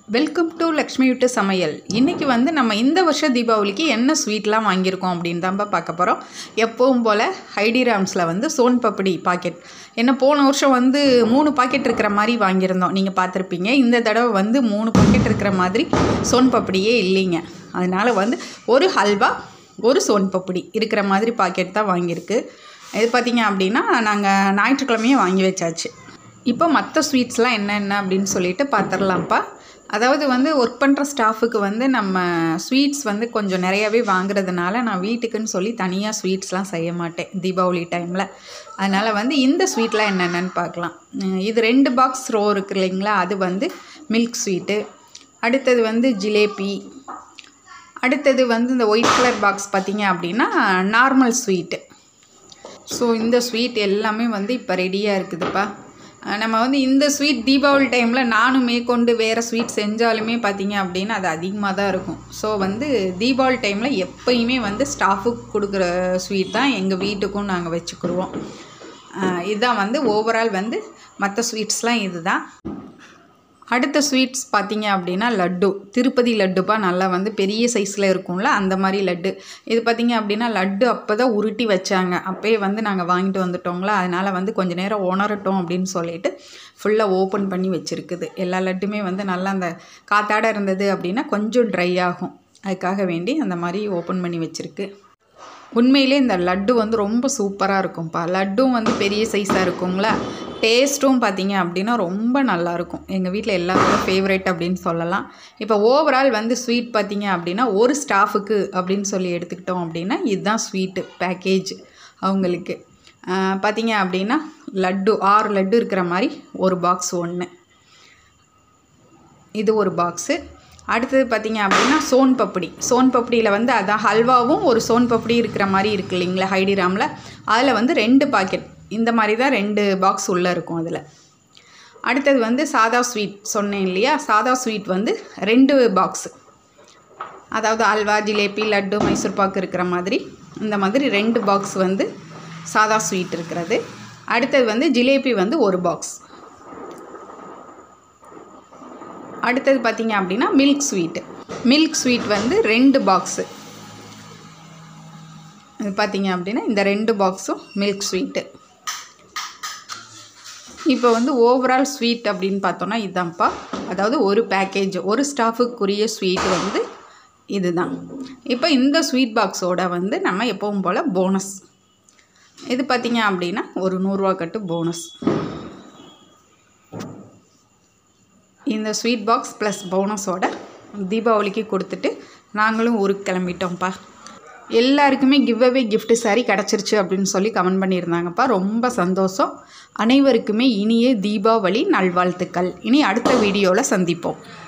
welcome to Lakshmi வீட்டு சமையல் இன்றைக்கி வந்து நம்ம இந்த வருஷம் தீபாவளிக்கு என்ன ஸ்வீட்லாம் வாங்கியிருக்கோம் அப்படின்னு தான்ப்பா பார்க்க போகிறோம் எப்பவும் போல் ஹைடிராம்ஸில் வந்து சோன் பப்படி பாக்கெட் என்ன போன வருஷம் வந்து மூணு பாக்கெட் இருக்கிற மாதிரி வாங்கியிருந்தோம் நீங்கள் பார்த்துருப்பீங்க இந்த தடவை வந்து மூணு பாக்கெட் இருக்கிற மாதிரி சோன் பப்படியே இல்லைங்க அதனால் வந்து ஒரு ஹல்வா ஒரு சோன் பப்படி இருக்கிற மாதிரி பாக்கெட் தான் வாங்கியிருக்கு இது பார்த்திங்க அப்படின்னா நாங்கள் ஞாயிற்றுக்கிழமையே வாங்கி வச்சாச்சு இப்போ மற்ற ஸ்வீட்ஸ்லாம் என்னென்ன அப்படின்னு சொல்லிட்டு பார்த்துடலாம்ப்பா அதாவது வந்து ஒர்க் பண்ணுற ஸ்டாஃபுக்கு வந்து நம்ம ஸ்வீட்ஸ் வந்து கொஞ்சம் நிறையாவே வாங்குறதுனால நான் வீட்டுக்குன்னு சொல்லி தனியாக ஸ்வீட்ஸ்லாம் செய்ய மாட்டேன் தீபாவளி டைமில் அதனால் வந்து இந்த ஸ்வீட்லாம் என்னென்னு பார்க்கலாம் உம் இது ரெண்டு பாக்ஸ் ரோ இருக்கு இல்லைங்களா அது வந்து மில்க் ஸ்வீட்டு அடுத்தது வந்து ஜிலேபி அடுத்தது வந்து இந்த ஒயிட் கலர் பாக்ஸ் பார்த்தீங்க அப்படின்னா நார்மல் ஸ்வீட்டு ஸோ இந்த ஸ்வீட் எல்லாமே வந்து இப்போ ரெடியாக இருக்குதுப்பா அஹ் நம்ம வந்து இந்த ஸ்வீட் தீபாவளி டைமில் நானுமே கொண்டு வேறு ஸ்வீட் செஞ்சாலுமே பார்த்தீங்க அப்படின்னா அது அதிகமாக தான் இருக்கும் ஸோ வந்து தீபாவளி டைமில் எப்பயுமே வந்து ஸ்டாஃபுக்கு கொடுக்குற ஸ்வீட் தான் எங்கள் வீட்டுக்கும் நாங்கள் வச்சுக்கிடுவோம் அஹ் இதுதான் வந்து ஓவரால் வந்து மற்ற ஸ்வீட்ஸ்லாம் இதுதான் அடுத்த ஸ்வீட்ஸ் பார்த்தீங்க அப்படின்னா லட்டு திருப்பதி லட்டுப்பா நல்லா வந்து பெரிய சைஸில் இருக்கும்ல அந்த மாதிரி லட்டு இது பார்த்தீங்க அப்படின்னா லட்டு அப்போ தான் உருட்டி வச்சாங்க அப்போயே வந்து நாங்கள் வாங்கிட்டு வந்துட்டோங்களா அதனால் வந்து கொஞ்ச நேரம் உணரட்டும் அப்படின்னு சொல்லிட்டு ஃபுல்லாக ஓப்பன் பண்ணி வச்சுருக்குது எல்லா லட்டுமே வந்து நல்லா அந்த காத்தாட இருந்தது அப்படின்னா கொஞ்சம் ட்ரை ஆகும் அதுக்காக வேண்டி அந்த மாதிரி ஓப்பன் பண்ணி வச்சுருக்கு உண்மையிலே இந்த லட்டு வந்து ரொம்ப சூப்பராக இருக்கும்ப்பா லட்டும் வந்து பெரிய சைஸாக இருக்குங்களா டேஸ்ட்டும் பார்த்தீங்க அப்படின்னா ரொம்ப நல்லாயிருக்கும் எங்கள் வீட்டில் எல்லாரோட ஃபேவரேட் அப்படின்னு சொல்லலாம் இப்போ ஓவரால் வந்து ஸ்வீட் பார்த்தீங்க அப்படின்னா ஒரு ஸ்டாஃபுக்கு அப்படின்னு சொல்லி எடுத்துக்கிட்டோம் அப்படின்னா இதுதான் ஸ்வீட்டு பேக்கேஜ் அவங்களுக்கு ஆஹ் பார்த்தீங்க அப்படின்னா லட்டு ஆறு லட்டு இருக்கிற மாதிரி ஒரு பாக்ஸ் ஒன்று இது ஒரு பாக்ஸு அடுத்தது பார்த்தீங்க அப்படின்னா சோன் பப்படி சோன் பப்படியில் வந்து அதான் ஹல்வாவும் ஒரு சோன் பப்படி இருக்கிற மாதிரி இருக்கு இல்லைங்களா ஹைடிராமில் அதில் வந்து ரெண்டு பாக்கெட் இந்த மாதிரி தான் ரெண்டு பாக்ஸ் உள்ளே இருக்கும் அதில் அடுத்தது வந்து சாதா ஸ்வீட் சொன்னேன் இல்லையா சாதா ஸ்வீட் வந்து ரெண்டு பாக்ஸு அதாவது அல்வா ஜிலேபி லட்டு மைசூர் பாக்கு இருக்கிற மாதிரி இந்த மாதிரி ரெண்டு பாக்ஸ் வந்து சாதா ஸ்வீட் இருக்கிறது அடுத்தது வந்து ஜிலேபி வந்து ஒரு பாக்ஸ் அடுத்தது பார்த்தீங்க அப்படின்னா மில்க் ஸ்வீட்டு மில்க் ஸ்வீட் வந்து ரெண்டு பாக்ஸு இது பார்த்தீங்க அப்படின்னா இந்த ரெண்டு பாக்ஸும் மில்க் ஸ்வீட்டு இப்போ வந்து ஓவரால் ஸ்வீட் அப்படின்னு பார்த்தோன்னா இதுதான்ப்பா அதாவது ஒரு பேக்கேஜ் ஒரு ஸ்டாஃபுக்குரிய ஸ்வீட் வந்து இதுதான் இப்போ இந்த ஸ்வீட் பாக்ஸோட வந்து நம்ம எப்பவும் போல் போனஸ் இது பார்த்தீங்க அப்படின்னா ஒரு நூறுரூவா கட்டு போனஸ் இந்த ஸ்வீட் பாக்ஸ் ப்ளஸ் போனஸோட தீபாவளிக்கு கொடுத்துட்டு நாங்களும் ஊருக்கு கிளம்பிட்டோம்ப்பா எல்லாருக்குமே கிவ் அவே gift சாரி கிடச்சிருச்சு அப்படின்னு சொல்லி கமெண்ட் பண்ணியிருந்தாங்கப்பா ரொம்ப சந்தோஷம் அனைவருக்குமே இனிய தீபாவளி நல்வாழ்த்துக்கள் இனி அடுத்த வீடியோவில் சந்திப்போம்